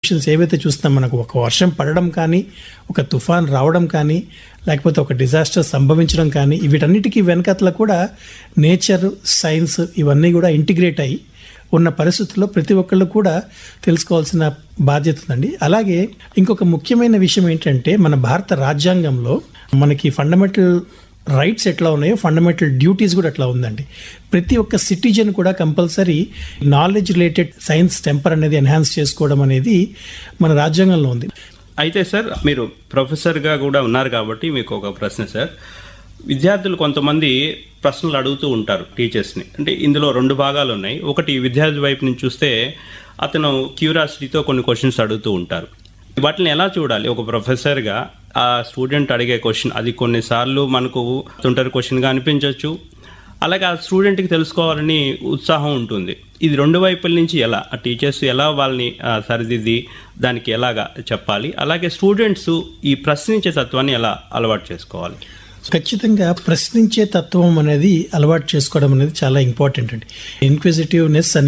predictions ఏవైతే చూస్తున్నాం మనకు ఒక వర్షం పడడం కానీ ఒక తుఫాన్ రావడం కానీ లేకపోతే ఒక డిజాస్టర్ సంభవించడం కానీ వీటన్నిటికీ వెనకట్ల కూడా నేచర్ సైన్స్ ఇవన్నీ కూడా ఇంటిగ్రేట్ అయ్యి ఉన్న పరిస్థితుల్లో ప్రతి ఒక్కళ్ళు కూడా తెలుసుకోవాల్సిన బాధ్యత ఉందండి అలాగే ఇంకొక ముఖ్యమైన విషయం ఏంటంటే మన భారత రాజ్యాంగంలో మనకి ఫండమెంటల్ రైట్స్ ఎట్లా ఉన్నాయో ఫండమెంటల్ డ్యూటీస్ కూడా అట్లా ఉందండి ప్రతి ఒక్క సిటిజన్ కూడా compulsory knowledge related science temper అనేది ఎన్హాన్స్ చేసుకోవడం అనేది మన రాజ్యాంగంలో ఉంది అయితే సార్ మీరు ప్రొఫెసర్గా కూడా ఉన్నారు కాబట్టి మీకు ఒక ప్రశ్న సార్ విద్యార్థులు కొంతమంది ప్రశ్నలు అడుగుతూ ఉంటారు టీచర్స్ని అంటే ఇందులో రెండు భాగాలు ఉన్నాయి ఒకటి విద్యార్థి వైపు నుంచి చూస్తే అతను క్యూరియాసిటీతో కొన్ని క్వశ్చన్స్ అడుగుతూ ఉంటారు వాటిని ఎలా చూడాలి ఒక ప్రొఫెసర్గా ఆ స్టూడెంట్ అడిగే క్వశ్చన్ అది కొన్నిసార్లు మనకు తుంటరి క్వశ్చన్గా అనిపించవచ్చు అలాగే ఆ స్టూడెంట్కి తెలుసుకోవాలని ఉత్సాహం ఉంటుంది ఇది రెండు వైపుల నుంచి ఎలా ఆ టీచర్స్ ఎలా వాళ్ళని ఆ, సరిదిద్ది దానికి ఎలాగా చెప్పాలి అలాగే స్టూడెంట్స్ ఈ ప్రశ్నించే తత్వాన్ని ఎలా అలవాటు చేసుకోవాలి ఖచ్చితంగా ప్రశ్నించే తత్వం అనేది అలవాటు చేసుకోవడం అనేది చాలా ఇంపార్టెంట్ అండి ఇన్క్విజిటివ్నెస్ అని